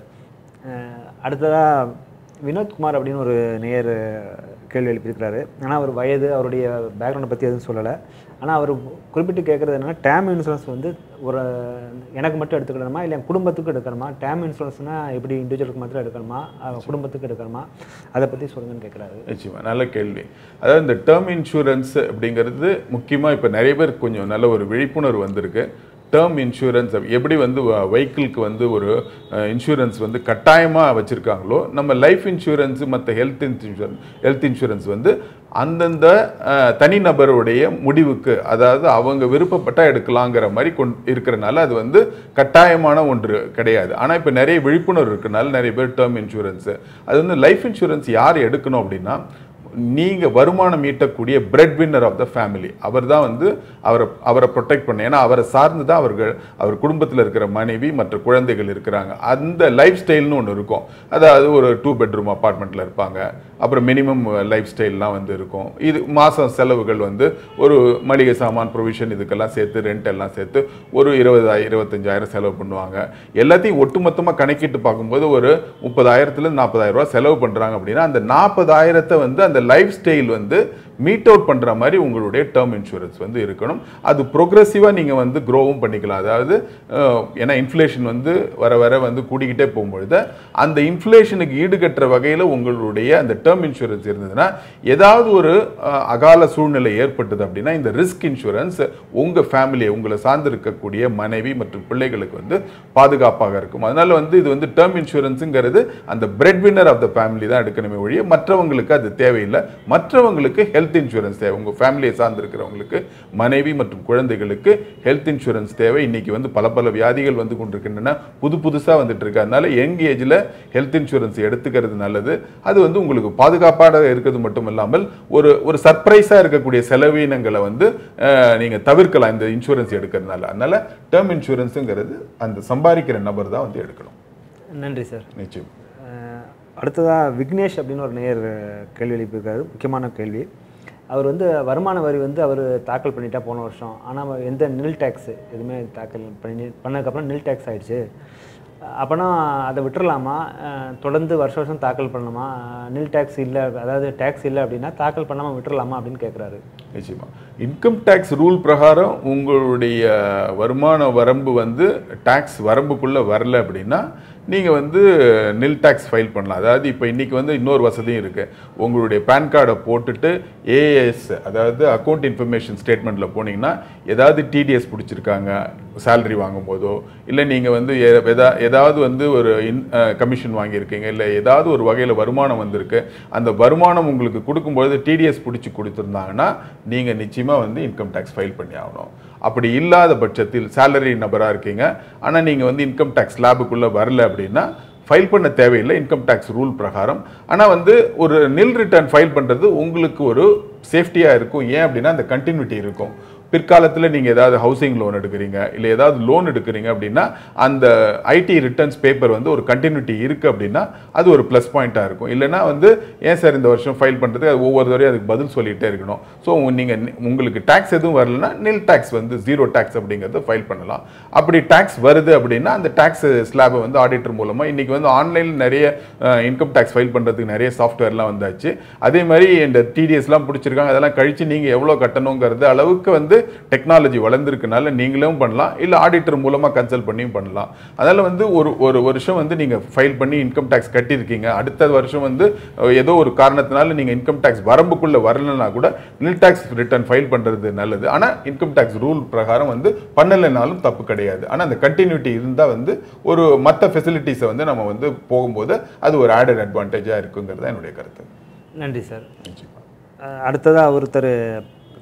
அடுத்ததாக வினோத்குமார் அப்படின்னு ஒரு நேயர் கேள்வி எழுப்பியிருக்கிறாரு ஆனால் அவர் வயது அவருடைய பேக்ரவுண்டை பற்றி எதுவும் சொல்லலை ஆனால் அவர் குறிப்பிட்டு கேட்குறது என்னன்னா டேம் இன்சூரன்ஸ் வந்து ஒரு எனக்கு மட்டும் எடுத்துக்கணுமா இல்லை என் குடும்பத்துக்கு எடுக்கணுமா டேம் இன்சூரன்ஸ்னால் எப்படி இண்டிவிஜுவலுக்கு மாத்திரம் எடுக்கணுமா அஹ் குடும்பத்துக்கு எடுக்கணுமா அதை பற்றி சொல்லுங்கன்னு கேட்குறாரு நிச்சயமா நல்ல கேள்வி அதாவது இந்த டேர்ம் இன்சூரன்ஸ் அப்படிங்கிறது முக்கியமாக இப்போ நிறைய பேர் கொஞ்சம் நல்ல ஒரு விழிப்புணர்வு வந்திருக்கு டேர்ம் இன்சூரன்ஸ் எப்படி வந்து வெஹிக்கிளுக்கு வந்து ஒரு இன்சூரன்ஸ் வந்து கட்டாயமாக வச்சுருக்காங்களோ நம்ம லைஃப் இன்சூரன்ஸ் மற்ற ஹெல்த் இன்சூரன்ஸ் ஹெல்த் இன்சூரன்ஸ் வந்து அந்தந்த அஹ், தனிநபருடைய முடிவுக்கு அதாவது அவங்க விருப்பப்பட்டா எடுக்கலாங்கிற மாதிரி கொண் இருக்கிறனால அது வந்து கட்டாயமான ஒன்று கிடையாது ஆனால் இப்போ நிறைய விழிப்புணர்வு இருக்கனால நிறைய பேர் டேர்ம் இன்சூரன்ஸ் அது வந்து லைஃப் இன்சூரன்ஸ் யார் எடுக்கணும் அப்படின்னா நீங்கள் வருமானம் ஈட்டக்கூடிய bread winner of the family அவர் தான் வந்து அவரை அவரை ப்ரொடெக்ட் பண்ண ஏன்னா அவரை சார்ந்து தான் அவர்கள் அவர் குடும்பத்தில் இருக்கிற மனைவி மற்ற குழந்தைகள் இருக்கிறாங்க அந்த லைஃப் ஸ்டைல்னு ஒன்று இருக்கும் அதாவது ஒரு டூ பெட்ரூம் அப்பார்ட்மெண்ட்டில் இருப்பாங்க அப்புறம் மினிமம் லைஃப் ஸ்டைல்லாம் வந்து இருக்கும் இது மாதம் செலவுகள் வந்து ஒரு மளிகை சாமான் ப்ரொவிஷன் இதுக்கெல்லாம் சேர்த்து ரெண்ட் எல்லாம் சேர்த்து ஒரு இருபதாயிரம் இருபத்தஞ்சாயிரம் செலவு பண்ணுவாங்க எல்லாத்தையும் ஒட்டுமொத்தமாக கணக்கிட்டு பார்க்கும்போது ஒரு முப்பதாயிரத்துலேருந்து நாற்பதாயிரம் ரூபாய் செலவு பண்ணுறாங்க அப்படின்னா அந்த நாற்பதாயிரத்தை வந்து அந்த லைஃப் ஸ்டைல் வந்து மீட் அவுட் பண்ணுற மாதிரி உங்களுடைய டேர்ம் இன்சூரன்ஸ் வந்து இருக்கணும் அது ப்ரோக்ரெசிவாக நீங்கள் வந்து க்ரோவும் பண்ணிக்கலாம் அதாவது அஹ், ஏன்னா இன்ஃப்ளேஷன் வந்து வர வர வந்து கூடிக்கிட்டே போகும்பொழுது அந்த இன்ஃப்ளேஷனுக்கு ஈடுகட்டுற வகையில் உங்களுடைய அந்த டேர்ம் இன்சூரன்ஸ் இருந்ததுன்னா ஏதாவது ஒரு அஹ், அகால சூழ்நிலை ஏற்பட்டது அப்படின்னா இந்த ரிஸ்க் இன்சூரன்ஸ் உங்கள் ஃபேமிலியை உங்களை சார்ந்து இருக்கக்கூடிய மனைவி மற்றும் பிள்ளைகளுக்கு வந்து பாதுகாப்பாக இருக்கும் அதனால வந்து இது வந்து டேர்ம் இன்சூரன்ஸுங்கிறது அந்த bread winner of the family தான் எடுக்கணுமே ஒழிய மற்றவங்களுக்கு அது தேவையில்லை மற்றவங்களுக்கு ஹெல்த் இன்சூரன்ஸ் தேவை உங்கள் ஃபேமிலியை சார்ந்திருக்கிறவங்களுக்கு மனைவி மற்றும் குழந்தைகளுக்கு ஹெல்த் இன்சூரன்ஸ் தேவை இன்னைக்கு வந்து பல பல வியாதிகள் வந்து கொண்டிருக்கின்றன புது புதுசாக வந்துட்டு இருக்கு அதனால யங் ஏஜில் ஹெல்த் இன்சூரன்ஸ் எடுத்துக்கிறது நல்லது அது வந்து உங்களுக்கு பாதுகாப்பாக இருக்கிறது மட்டும் இல்லாமல் ஒரு ஒரு சர்ப்ரைஸாக இருக்கக்கூடிய செலவினங்களை வந்து அஹ், நீங்க தவிர்க்கலாம் இந்த இன்சூரன்ஸ் எடுக்கிறதுனால அதனால டேர்ம் இன்சூரன்ஸுங்கிறது அந்த சம்பாதிக்கிற நபர் தான் வந்து எடுக்கணும் நன்றி சார் நிச்சயம் அஹ் அடுத்ததாக விக்னேஷ் அப்படின்னு ஒரு நேயர் கேள்வி எழுப்பியிருக்காரு முக்கியமான கேள்வி அவர் வந்து வருமான வரி வந்து அவர் தாக்கல் பண்ணிட்டா போன வருஷம் ஆனால் எந்த நில் டேக்ஸு எதுவுமே தாக்கல் பண்ணி பண்ணதுக்கப்புறம் நில் டேக்ஸ் ஆயிடுச்சு அப்போனா அதை விட்டுறலாமா அஹ் தொடர்ந்து வருஷம் வருஷம் தாக்கல் பண்ணணுமா நில் டேக்ஸ் இல்லை அதாவது டேக்ஸ் இல்லை அப்படின்னா தாக்கல் பண்ணாமல் விட்டுறலாமா அப்படின்னு கேட்குறாரு நிச்சயமா இன்கம் டேக்ஸ் ரூல் பிரகாரம் உங்களுடைய வருமான வரம்பு வந்து டேக்ஸ் வரம்புக்குள்ள வரல அப்படின்னா நீங்க வந்து நில் டேக்ஸ் ஃபைல் பண்ணலாம் அதாவது இப்போ இன்னைக்கு வந்து இன்னொரு வசதியும் இருக்கு உங்களுடைய பேன் கார்டை போட்டுட்டு ஏஎஸ் அதாவது அக்கௌண்ட் இன்ஃபர்மேஷன் ஸ்டேட்மெண்ட்ல போனீங்கன்னா ஏதாவது டிடிஎஸ் பிடிச்சிருக்காங்க சேலரி வாங்கும் போதோ இல்லை நீங்கள் வந்து எ- எதா ஏதாவது வந்து ஒரு இன் கமிஷன் வாங்கியிருக்கீங்க இல்லை ஏதாவது ஒரு வகையில் வருமானம் வந்திருக்கு அந்த வருமானம் உங்களுக்கு கொடுக்கும்பொழுது டிடிஎஸ் பிடிச்சி கொடுத்துருந்தாங்கன்னா நீங்கள் நிச்சயமாக வந்து இன்கம் டேக்ஸ் ஃபைல் பண்ணி ஆகணும் அப்படி இல்லாத பட்சத்தில் சேலரி நபராக இருக்கீங்க ஆனால் நீங்கள் வந்து இன்கம் டேக்ஸ் லேபுக்குள்ளே வரல அப்படின்னா ஃபைல் பண்ண தேவையில்லை இன்கம் டேக்ஸ் ரூல் பிரகாரம் ஆனால் வந்து ஒரு நில் ரிட்டர்ன் ஃபைல் பண்ணுறது உங்களுக்கு ஒரு சேஃப்டியாக இருக்கும் ஏன் அப்படின்னா அந்த கண்டினியூட்டி இருக்கும் பிற்காலத்தில் நீங்கள் ஏதாவது ஹவுசிங் லோன் எடுக்கிறீங்க இல்லை ஏதாவது லோன் எடுக்கிறீங்க அப்படின்னா அந்த ஐடி ரிட்டர்ன்ஸ் பேப்பர் வந்து ஒரு கண்டினியூட்டி இருக்குது அப்படின்னா அது ஒரு ப்ளஸ் பாயிண்ட்டாக இருக்கும் இல்லைன்னா வந்து ஏன் சார் இந்த வருஷம் ஃபைல் பண்ணுறது அது ஒவ்வொரு தடவையும் அதுக்கு பதில் சொல்லிகிட்டே இருக்கணும் ஸோ நீங்கள் உங்களுக்கு டேக்ஸ் எதுவும் வரலன்னா நில் டேக்ஸ் வந்து ஜீரோ டேக்ஸ் அப்படிங்கிறத ஃபைல் பண்ணலாம் அப்படி டேக்ஸ் வருது அப்படின்னா அந்த டேக்ஸ் ஸ்லாபை வந்து ஆடிட்டர் மூலமாக இன்றைக்கி வந்து ஆன்லைனில் நிறைய இன்கம் டேக்ஸ் ஃபைல் பண்ணுறதுக்கு நிறைய சாஃப்ட்வேர்லாம் வந்தாச்சு அதே மாதிரி இந்த டிடிஎஸ்லாம் பிடிச்சிருக்காங்க அதெல்லாம் கழித்து நீங்கள் எவ்வளோ கட்டணுங்கிறது அளவுக்கு வந்து டெக்னாலஜி வளர்ந்துருக்கனால நீங்களும் பண்ணலாம் இல்லை ஆடிட்டர் மூலமாக கன்சல்ட் பண்ணியும் பண்ணலாம் அதனால் வந்து ஒரு ஒரு வருஷம் வந்து நீங்கள் ஃபைல் பண்ணி இன்கம் டேக்ஸ் கட்டியிருக்கீங்க அடுத்த வருஷம் வந்து அஹ், ஏதோ ஒரு காரணத்தினால நீங்கள் இன்கம் டேக்ஸ் வரம்புக்குள்ளே வரலனா கூட நில் டேக்ஸ் ரிட்டர்ன் ஃபைல் பண்ணுறது நல்லது ஆனால் இன்கம் டேக்ஸ் ரூல் பிரகாரம் வந்து பண்ணலைனாலும் தப்பு கிடையாது ஆனால் அந்த கண்டினியூட்டி இருந்தால் வந்து ஒரு மற்ற ஃபெசிலிட்டிஸை வந்து நம்ம வந்து போகும்போது அது ஒரு ஆடட் அட்வான்டேஜாக இருக்குங்கிறது தான் என்னுடைய கருத்து நன்றி சார் நிச்சயமா அஹ் அடுத்ததா ஒருத்தர்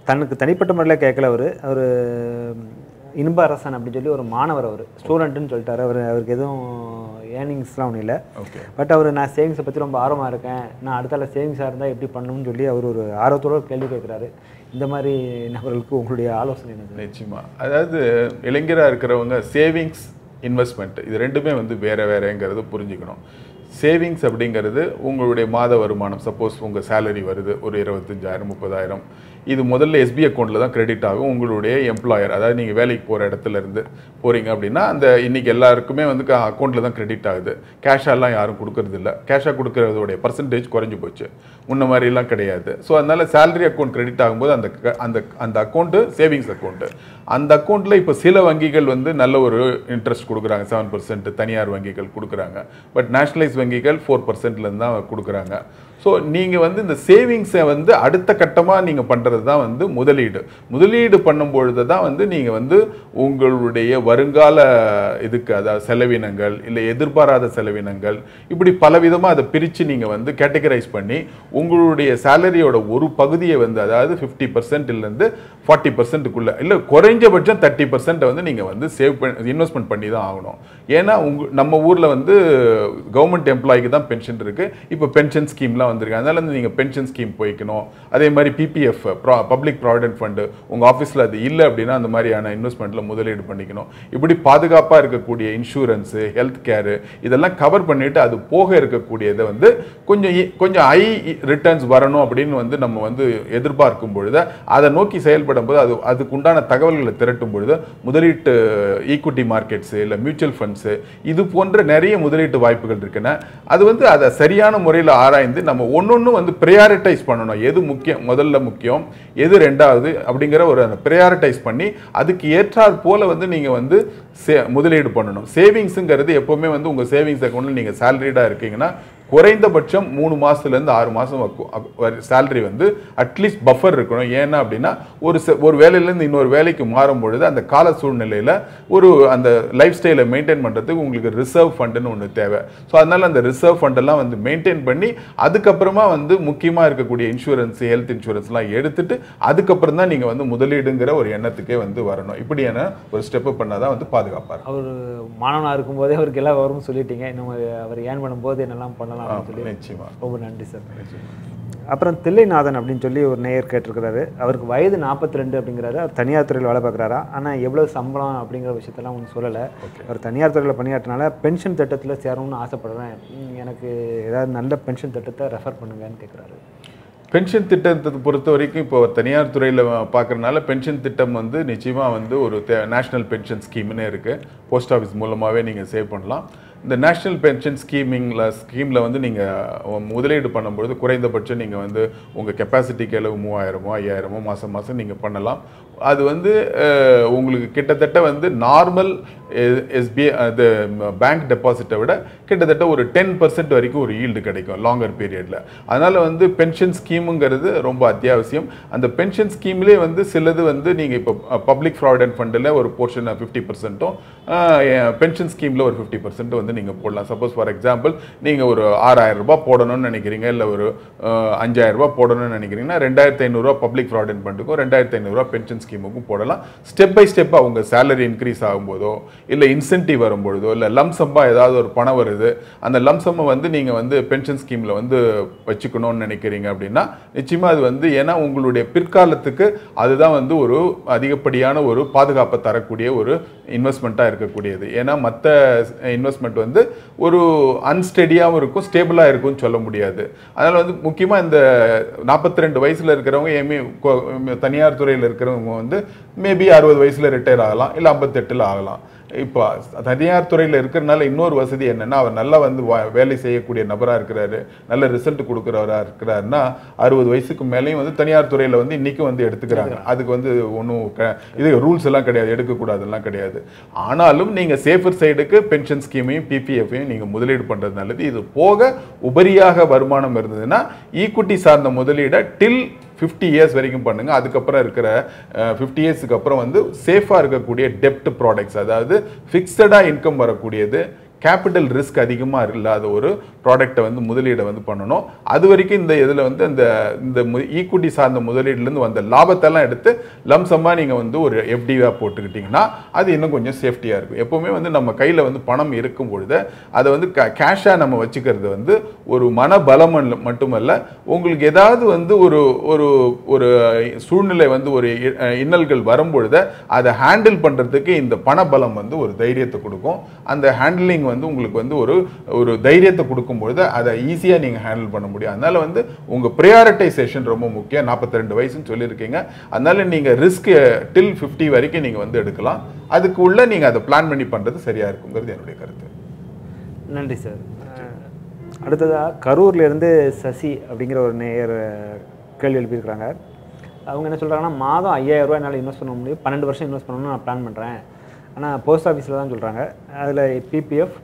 தனக்கு தனிப்பட்ட முறையில் கேட்கல அவர் அவர் இன்ப அரசன் அப்படின்னு சொல்லி ஒரு மாணவர் அவர் ஸ்டூடெண்ட்டுன்னு சொல்லிட்டாரு அவர் அவருக்கு எதுவும் ஏர்னிங்ஸ்லாம் ஒன்றும் இல்லை ஓகே பட் அவர் நான் சேவிங்ஸை பற்றி ரொம்ப ஆர்வமாக இருக்கேன் நான் அடுத்தால சேவிங்ஸாக இருந்தால் எப்படி பண்ணணும்னு சொல்லி அவர் ஒரு ஆர்வத்தோட ஒரு கேள்வி கேட்குறாரு இந்த மாதிரி நபர்களுக்கு உங்களுடைய ஆலோசனை என்னது நிச்சயமா அதாவது இளைஞராக இருக்கிறவங்க சேவிங்ஸ் இன்வெஸ்ட்மெண்ட் இது ரெண்டுமே வந்து வேற வேறங்கிறது புரிஞ்சுக்கணும் சேவிங்ஸ் அப்படிங்கிறது உங்களுடைய மாத வருமானம் சப்போஸ் உங்கள் சேலரி வருது ஒரு இருபத்தஞ்சாயிரம் முப்பதாயிரம் இது முதல்ல எஸ்பி அக்கௌண்ட்டில் தான் கிரெடிட் ஆகும் உங்களுடைய எம்ப்ளாயர் அதாவது நீங்கள் வேலைக்கு போகிற இடத்துல இருந்து போகிறீங்க அப்படின்னா அந்த இன்னைக்கு எல்லாருக்குமே வந்து அக்கௌண்ட்டில் தான் கிரெடிட் ஆகுது கேஷாலாம் யாரும் கொடுக்கறது இல்ல கேஷாக கொடுக்கறதோடைய பர்சன்டேஜ் குறைஞ்சு போச்சு முன்ன மாதிரிலாம் கிடையாது ஸோ அதனால சேலரி அக்கௌண்ட் கிரெடிட் ஆகும்போது அந்த க- அந்த அந்த அக்கௌண்ட்டு சேவிங்ஸ் அக்கௌண்ட்டு அந்த அக்கௌண்ட்டில் இப்போ சில வங்கிகள் வந்து நல்ல ஒரு இன்ட்ரெஸ்ட் கொடுக்குறாங்க செவன் பர்சன்ட் தனியார் வங்கிகள் கொடுக்குறாங்க பட் நேஷனலைஸ் வங்கிகள் ஃபோர் பர்சன்ட்லேருந்து தான் கொடுக்குறாங்க ஸோ நீங்கள் வந்து இந்த சேவிங்ஸை வந்து அடுத்த கட்டமாக நீங்கள் பண்ணுறது தான் வந்து முதலீடு முதலீடு பண்ணும்பொழுது தான் வந்து நீங்கள் வந்து உங்களுடைய வருங்கால இதுக்கு அதாவது செலவினங்கள் இல்லை எதிர்பாராத செலவினங்கள் இப்படி பலவிதமாக அதை பிரித்து நீங்கள் வந்து கேட்டகரைஸ் பண்ணி உங்களுடைய சேலரியோட ஒரு பகுதியை வந்து அதாவது ஃபிஃப்டி பர்சன்ட்லேருந்து ஃபார்ட்டி பர்சன்ட்டுக்குள்ளே இல்லை குறைஞ்சபட்சம் தேர்ட்டி பர்சன்ட்டை வந்து நீங்கள் வந்து சேவ் பண்ணி இன்வெஸ்ட்மெண்ட் பண்ணி தான் ஆகணும் ஏன்னா உங்க நம்ம ஊரில் வந்து கவர்மெண்ட் எம்ப்ளாய்க்கு தான் பென்ஷன் இருக்குது இப்போ பென்ஷன் ஸ்கீம்லாம் வந்திருக்கு அதனால வந்து நீங்கள் பென்ஷன் ஸ்கீம் போய்க்கணும் அதே மாதிரி பிபிஎஃப் பப்ளிக் ப்ராவிடென்ட் ஃபண்டு உங்கள் ஆஃபீஸில் அது இல்லை அப்படின்னா அந்த மாதிரியான இன்வெஸ்ட்மெண்ட்டில் முதலீடு பண்ணிக்கணும் இப்படி பாதுகாப்பாக இருக்கக்கூடிய இன்சூரன்ஸு ஹெல்த் கேரு இதெல்லாம் கவர் பண்ணிட்டு அது போக இருக்கக்கூடியதை வந்து கொஞ்சம் இ- கொஞ்சம் ஹை ரிட்டர்ன்ஸ் வரணும் அப்படின்னு வந்து நம்ம வந்து எதிர்பார்க்கும் பொழுது அதை நோக்கி செயல்படும் போது அது அதுக்குண்டான தகவல்களை திரட்டும் பொழுது முதலீட்டு ஈக்விட்டி மார்க்கெட்ஸு இல்லை மியூச்சுவல் ஃபண்ட்ஸு இது போன்ற நிறைய முதலீட்டு வாய்ப்புகள் இருக்குன்னா அது வந்து அதை சரியான முறையில் ஆராய்ந்து நம்ம ஒன்னொன்னு வந்து ப்ரையாரிட்டைஸ் பண்ணணும் எது முக்கியம் முதல்ல முக்கியம் எது ரெண்டாவது அப்படிங்கிற ஒரு அந்த ப்ரையாரிட்டைஸ் பண்ணி அதுக்கு ஏற்றாற் போல வந்து நீங்கள் வந்து சே முதலீடு பண்ணணும் சேவிங்ஸுங்கிறது எப்போவுமே வந்து உங்கள் சேவிங்ஸ் அக்கௌண்ட்டில் நீங்கள் சேலரிடாக இருக்கீங்கன்னா குறைந்தபட்சம் மூணு மாசத்துல இருந்து ஆறு மாதம் சேலரி வந்து அட்லீஸ்ட் பஃபர் இருக்கணும் ஏன்னா அப்படின்னா ஒரு ச- ஒரு வேலையிலேருந்து இன்னொரு வேலைக்கு மாறும் பொழுது அந்த கால சூழ்நிலையில் ஒரு அந்த லைஃப் ஸ்டைலை மெயின்டைன் பண்ணுறதுக்கு உங்களுக்கு ரிசர்வ் ஃபண்டுன்னு ஒன்று தேவை ஸோ அதனால அந்த ரிசர்வ் ஃபண்டெல்லாம் வந்து மெயின்டைன் பண்ணி அதுக்கப்புறமா வந்து முக்கியமாக இருக்கக்கூடிய இன்சூரன்ஸ் ஹெல்த் இன்சூரன்ஸ்லாம் எடுத்துட்டு அதுக்கப்புறம் தான் நீங்கள் வந்து முதலீடுங்கிற ஒரு எண்ணத்துக்கே வந்து வரணும் இப்படியான ஒரு ஸ்டெப்பு பண்ணால் தான் வந்து பாதுகாப்பாக இருக்கும் அவர் மாணவனாக இருக்கும்போதே அவருக்கு எல்லாம் வரும்னு சொல்லிட்டீங்க இன்னும் அவர் ஏர்ன் பண்ணும்போது என்னெல்லாம் பண்ணலாம் அப்படின்னு சொல்லி நிச்சயமா ரொம்ப நன்றி சார் நிச்சயமா அப்புறம் தில்லைநாதன் அப்படின்னு சொல்லி ஒரு நேயர் கேட்டிருக்கிறாரு அவருக்கு வயது 42 ரெண்டு அப்படிங்கிறாரு அவர் தனியார் துறையில் வேலை பார்க்குறாரா ஆனால் எவ்வளோ சம்பளம் அப்படிங்கிற விஷயத்தெல்லாம் ஒன்றும் சொல்லலை அவர் தனியார் துறையில் பணியாற்றினால பென்ஷன் திட்டத்தில் சேரணும்னு ஆசைப்படுறேன் ம், எனக்கு ஏதாவது நல்ல பென்ஷன் திட்டத்தை ரெஃபர் பண்ணுங்கன்னு கேட்குறாரு பென்ஷன் திட்டத்தை பொறுத்த வரைக்கும் இப்போ தனியார் துறையில் பார்க்குறனால பென்ஷன் திட்டம் வந்து நிச்சயமாக வந்து ஒரு நேஷனல் பென்ஷன் ஸ்கீம்னு இருக்குது போஸ்ட் ஆஃபீஸ் மூலமாகவே நீங்கள் சேவ் பண்ணலாம் இந்த நேஷனல் பென்ஷன் ஸ்கீமிங்கில் ஸ்கீமில் வந்து நீங்கள் முதலீடு பண்ணும்பொழுது குறைந்தபட்சம் நீங்கள் வந்து உங்கள் கெப்பாசிட்டிக்கு அளவு மூவாயிரமோ ஐயாயிரமோ மாதம் மாதம் நீங்கள் பண்ணலாம் அது வந்து அஹ், உங்களுக்கு கிட்டத்தட்ட வந்து நார்மல் எஸ்பிஐ அது பேங்க் டெபாசிட்டை விட கிட்டத்தட்ட ஒரு டென் பர்சன்ட் வரைக்கும் ஒரு ஈல்டு கிடைக்கும் லாங்கர் பீரியடில் அதனால் வந்து பென்ஷன் ஸ்கீமுங்கிறது ரொம்ப அத்தியாவசியம் அந்த பென்ஷன் ஸ்கீம்லேயே வந்து சிலது வந்து நீங்கள் இப்போ பப்ளிக் ப்ராவிடென்ட் ஃபண்டில் ஒரு போர்ஷன் ஃபிஃப்டி பர்சன்ட்டும் பென்ஷன் ஸ்கீமில் ஒரு ஃபிஃப்டி பர்சன்ட் வந்து நீங்கள் போடலாம் சப்போஸ் ஃபார் எக்ஸாம்பிள் நீங்கள் ஒரு ஆறாயிரம் ரூபாய் போடணும்னு நினைக்கிறீங்க இல்லை ஒரு அஹ், அஞ்சாயிரம் ரூபாய் போடணும்னு நினைக்கிறீங்கன்னா ரெண்டாயிரத்தி ஐநூறுரூவா பப்ளிக் ப்ராவிடென்ட் ஃபண்டுக்கும் ரெண்டாயிரத்தி ஐநூறுரூவா பென்ஷன் ஸ்கீமுக்கும் போடலாம் ஸ்டெப் பை ஸ்டெப்பாக உங்கள் சேலரி இன்க்ரீஸ் ஆகும்போதோ இல்லை இன்சென்டிவ் வரும்பொழுதோ இல்லை லம்சம்பாக ஏதாவது ஒரு பணம் வருது அந்த லம்சம்மை வந்து நீங்கள் வந்து பென்ஷன் ஸ்கீமில் வந்து வச்சுக்கணும்னு நினைக்கிறீங்க அப்படின்னா நிச்சயமாக அது வந்து ஏன்னா உங்களுடைய பிற்காலத்துக்கு அதுதான் வந்து ஒரு அதிகப்படியான ஒரு பாதுகாப்பை தரக்கூடிய ஒரு இன்வெஸ்ட்மெண்ட்டாக இருக்கக்கூடியது ஏன்னா மற்ற இன்வெஸ்ட்மெண்ட் வந்து ஒரு அன்ஸ்டெடியாகவும் இருக்கும் ஸ்டேபிளாக இருக்கும்னு சொல்ல முடியாது அதனால் வந்து முக்கியமாக இந்த நாற்பத்தி ரெண்டு வயசில் இருக்கிறவங்க ஏமே கொ- தனியார் துறையில் இருக்கிறவங்க வந்து மேபி அறுபது வயசில் ரிட்டையர் ஆகலாம் இல்லை ஐம்பத்தெட்டில் ஆகலாம் இப்போ தனியார் துறையில் இருக்கிறனால இன்னொரு வசதி என்னன்னா அவர் நல்லா வந்து வா- வேலை செய்யக்கூடிய நபராக இருக்கிறாரு நல்ல ரிசல்ட் கொடுக்குறவரா இருக்கிறாருன்னா அறுபது வயசுக்கு மேலேயும் வந்து தனியார் துறையில் வந்து இன்னைக்கும் வந்து எடுத்துக்கிறாங்க அதுக்கு வந்து ஒன்றும் இது ரூல்ஸ் எல்லாம் கிடையாது எடுக்கக்கூடாதெல்லாம் கிடையாது ஆனாலும் நீங்கள் சேஃபர் சைடுக்கு பென்ஷன் ஸ்கீமையும் பிபிஎஃப்பையும் நீங்கள் முதலீடு பண்ணுறது நல்லது இது போக உபரியாக வருமானம் இருந்ததுன்னா ஈக்குட்டி சார்ந்த முதலீடை டில் ஃபிஃப்டி இயர்ஸ் வரைக்கும் பண்ணுங்க அதுக்கப்புறம் இருக்கிற ஃபிஃப்டி இயர்ஸ்க்கு அப்புறம் வந்து சேஃபாக இருக்கக்கூடிய டெப்ட் ப்ராடக்ட்ஸ் அதாவது ஃபிக்ஸடாக இன்கம் வரக்கூடியது கேபிட்டல் ரிஸ்க் அதிகமாக இல்லாத ஒரு ப்ராடக்ட்டை வந்து முதலீடை வந்து பண்ணணும் அது வரைக்கும் இந்த இதில் வந்து இந்த இந்த ஈக்குட்டி சார்ந்த முதலீடுலேருந்து வந்த லாபத்தெல்லாம் எடுத்து லம்சமாக நீங்கள் வந்து ஒரு எஃப்டிவாக போட்டுக்கிட்டிங்கன்னா அது இன்னும் கொஞ்சம் சேஃப்டியாக இருக்கும் எப்போவுமே வந்து நம்ம கையில் வந்து பணம் இருக்கும் பொழுது அதை வந்து கேஷாக நம்ம வச்சுக்கிறது வந்து ஒரு மன பலம் அல்ல- மட்டுமல்ல உங்களுக்கு ஏதாவது வந்து ஒரு ஒரு ஒரு சூழ்நிலை வந்து ஒரு இ- அஹ் இன்னல்கள் வரும்பொழுது அதை ஹேண்டில் பண்ணுறதுக்கு இந்த பணபலம் வந்து ஒரு தைரியத்தை கொடுக்கும் அந்த ஹேண்டிலிங் வந்து உங்களுக்கு வந்து ஒரு ஒரு தைரியத்தை கொடுக்கும் பொழுது அதை ஈஸியாக நீங்கள் ஹேண்டில் பண்ண முடியும் அதனால வந்து உங்கள் ப்ரையாரிட்டைசேஷன் ரொம்ப முக்கியம் 42 ரெண்டு வயசுன்னு சொல்லியிருக்கீங்க அதனால நீங்கள் ரிஸ்க் டில் ஃபிஃப்டி வரைக்கும் நீங்கள் வந்து எடுக்கலாம் அதுக்கு உள்ள நீங்கள் அதை பிளான் பண்ணி பண்ணுறது சரியாக இருக்குங்கிறது என்னுடைய கருத்து நன்றி சார் அடுத்ததாக கரூர்லேருந்து சசி அப்படிங்கிற ஒரு நேயர் அஹ், கேள்வி எழுப்பியிருக்கிறாங்க அவங்க என்ன சொல்கிறாங்கன்னா மாதம் ஐயாயிரம் ரூபாய் என்னால் இன்வெஸ்ட் பண்ண முடியும் பன்னெண்டு வருஷம் இன்வெஸ்ட் பண்ணணும்னு நான் பிளான் பண்ணுறேன் ஆனால் போஸ்ட் ஆஃபீஸில் தான் சொல்கிறாங்க அதில் பிபிஎஃப்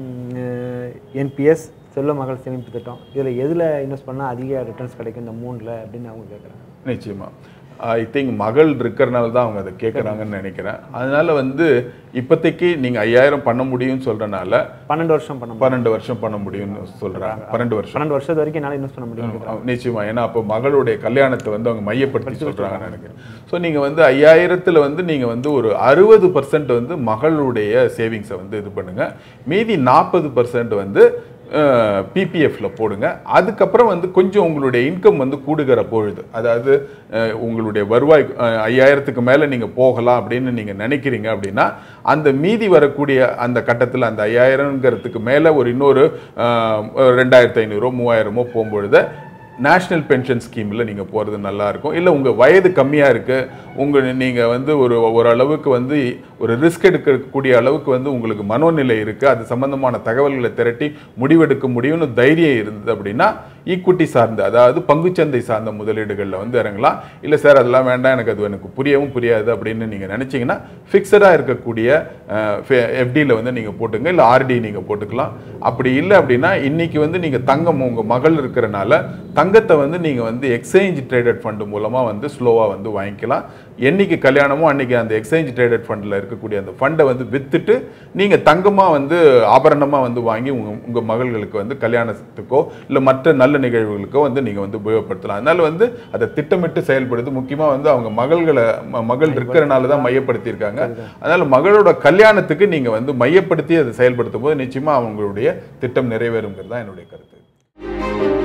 என்பிஎஸ் செல்வ மகள் சேமிப்பு திட்டம் இதில் எதில் இன்வெஸ்ட் பண்ணால் அதிக ரிட்டர்ன்ஸ் கிடைக்கும் இந்த மூணில் அப்படின்னு அவங்க கேட்குறாங்க நிச்சயமா ஐ திங்க் மகள் இருக்கிறனால தான் அவங்க அதை கேட்குறாங்கன்னு நினைக்கிறேன் அதனால வந்து இப்போதைக்கு நீங்கள் ஐயாயிரம் பண்ண முடியும்னு சொல்கிறனால பன்னெண்டு வருஷம் பண்ண முடியும் பன்னெண்டு வருஷம் பண்ண முடியும்னு சொல்கிறாங்க பன்னெண்டு வருஷம் பன்னெண்டு வருஷத்து வரைக்கும் என்னால் இன்வெஸ்ட் பண்ண முடியும் ஆமா, நிச்சயமா ஏன்னா அப்போ மகளுடைய கல்யாணத்தை வந்து அவங்க மையப்படுத்தி சொல்றாங்கன்னு நினைக்கிறேன் ஸோ நீங்க வந்து ஐயாயிரத்துல வந்து நீங்க வந்து ஒரு அறுபது பர்சன்ட் வந்து மகளுடைய சேவிங்ஸை வந்து இது பண்ணுங்க மீதி நாற்பது பர்சன்ட் வந்து பிபிஎஃப்ல போடுங்க அதுக்கப்புறம் வந்து கொஞ்சம் உங்களுடைய இன்கம் வந்து கூடுகிற பொழுது அதாவது அஹ், உங்களுடைய வருவாய் அஹ், ஐயாயிரத்துக்கு மேலே நீங்கள் போகலாம் அப்படின்னு நீங்கள் நினைக்கிறீங்க அப்படின்னா அந்த மீதி வரக்கூடிய அந்த கட்டத்தில் அந்த ஐயாயிரங்கிறதுக்கு மேலே ஒரு இன்னொரு அஹ், ரெண்டாயிரத்து ஐநூறோ மூவாயிரமோ போகும்பொழுது நேஷ்னல் பென்ஷன் ஸ்கீமில் நீங்கள் போகிறது நல்லாயிருக்கும் இல்லை உங்கள் வயது கம்மியாக இருக்குது உங்கள் நீங்கள் வந்து ஒரு ஓரளவுக்கு வந்து ஒரு ரிஸ்க் எடுக்கக்கூடிய அளவுக்கு வந்து உங்களுக்கு மனோநிலை இருக்குது அது சம்பந்தமான தகவல்களை திரட்டி முடிவெடுக்க முடியும்னு தைரியம் இருந்தது அப்படின்னா ஈக்குட்டி சார்ந்த அதாவது பங்குச்சந்தை சார்ந்த முதலீடுகளில் வந்து இறங்கலாம் இல்லை சார் அதெல்லாம் வேண்டாம் எனக்கு அது எனக்கு புரியவும் புரியாது அப்படின்னு நீங்கள் நினச்சிங்கன்னா ஃபிக்ஸடாக இருக்கக்கூடிய எஃப்டியில் வந்து நீங்கள் போட்டுங்க இல்லை ஆர்டி நீங்கள் போட்டுக்கலாம் அப்படி இல்லை அப்படின்னா இன்னைக்கு வந்து நீங்கள் தங்கம் உங்கள் மகள் இருக்கிறனால தங்கத்தை வந்து நீங்கள் வந்து எக்ஸ்சேஞ்ச் ட்ரேடட் ஃபண்டு மூலமாக வந்து ஸ்லோவாக வந்து வாங்கிக்கலாம் என்னைக்கு கல்யாணமோ அன்னைக்கு அந்த எக்ஸ்சேஞ்ச் ட்ரேடட் ஃபண்டில் இருக்கக்கூடிய அந்த ஃபண்டை வந்து விற்றுட்டு நீங்கள் தங்கமாக வந்து ஆபரணமாக வந்து வாங்கி உங்கள் உங்கள் மகள்களுக்கு வந்து கல்யாணத்துக்கோ இல்லை மற்ற நல்ல நிகழ்வுகளுக்கோ வந்து நீங்கள் வந்து உபயோகப்படுத்தலாம் அதனால வந்து அதை திட்டமிட்டு செயல்படுது முக்கியமாக வந்து அவங்க மகள்களை ம- மகள் இருக்கிறனால தான் மையப்படுத்தியிருக்காங்க அதனால மகளோட கல்யாணத்துக்கு நீங்கள் வந்து மையப்படுத்தி அதை செயல்படுத்தும் போது நிச்சயமாக அவங்களுடைய திட்டம் நிறைவேறுங்கிறது தான் என்னுடைய கருத்து